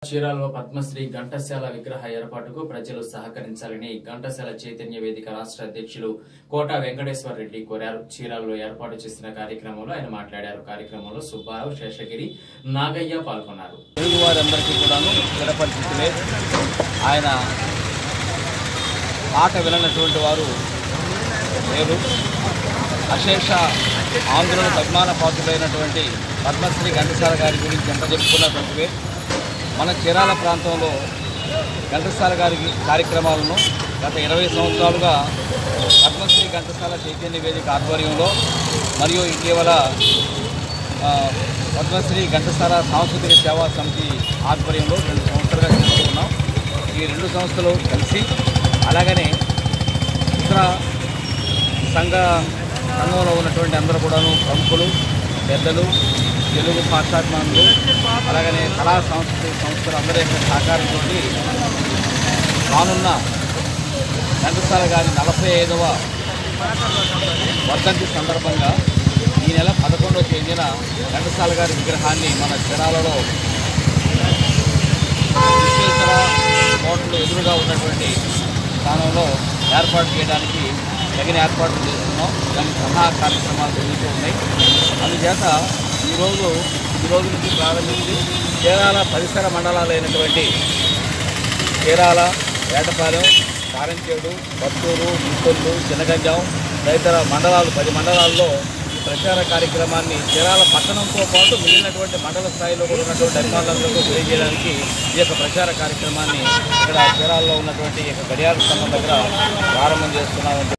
చీరాలలో పద్మశ్రీ ఘంటశాల విగ్రహ ఏర్పాటుకు ప్రజలు సహకరించాలని ఘంటశాల చైతన్య వేదిక రాష్ట్ర అధ్యక్షులు కోట వెంకటేశ్వర రెడ్డి కోరారు చీరాలలో ఏర్పాటు చేసిన కార్యక్రమంలో ఆయన మాట్లాడారు కార్యక్రమంలో సుబ్బారావు శేషగిరి నాగయ్య పాల్గొన్నారు తెలుగు వారందరికీ కూడాను చిరపరిచితులే ఆయన మాట విననటువంటి వారు లేరు అశేష ఆంధ్రులకు అభిమాన పాత్రులైనటువంటి పద్మశ్రీ ఘంటసాల గారి గురించి ఎంత చెప్పుకున్నటువంటివే మన చీరాల ప్రాంతంలో ఘంటసాల గారి కార్యక్రమాలను గత ఇరవై సంవత్సరాలుగా పద్మశ్రీ ఘంటసాల చైతన్య వేదిక ఆధ్వర్యంలో మరియు ఇటీవల ఆ, పద్మశ్రీ ఘంటసాల సాంస్కృతిక సేవా సమితి ఆధ్వర్యంలో రెండు సంవత్సరాలుగా చేస్తూ ఉన్నాం ఈ రెండు సంస్థలు కలిసి అలాగనే ఇతర సంఘ సంఘంలో ఉన్నటువంటి అందరూ కూడాను ప్రముఖులు పెద్దలు తెలుగు భాషాభిమానులు అలాగనే కళా సాంస్కృతిక సంస్థలు అందరి యొక్క సహకారంతో రానున్న ఘంటసాల గారి నలభై ఐదవ వర్ధంతి సందర్భంగా ఈ నెల పదకొండవ తేదీన ఘంటసాల గారి విగ్రహాన్ని మన చీరాలలో విశ్వేశ్వర హోటల్ ఎదురుగా ఉన్నటువంటి స్థానంలో ఏర్పాటు చేయడానికి తగిన ఏర్పాట్లు చేస్తున్నాం దానికి సహా కార్యక్రమాలు జరుగుతూ ఉన్నాయి అందుచేత ఈరోజు ఈ రోజు నుంచి ప్రారంభించి చీరాల పరిసర మండలాలైనటువంటి చీరాల వేటపాలెం కారంచేడు పత్తూరు ముత్తొల్లు చిన్నగంజాం తదితర మండలాలు పది మండలాల్లో ఈ ప్రచార కార్యక్రమాన్ని చీరాల పట్టణంతో పాటు మిగిలినటువంటి మండల స్థాయిలో కూడా ఉన్నటువంటి అధికారులందరికీ తెలియజేయడానికి ఈ యొక్క ప్రచార కార్యక్రమాన్ని ఇక్కడ చీరాల్లో ఉన్నటువంటి ఈ యొక్క గడియార స్తంభం దగ్గర ప్రారంభం చేస్తున్నామని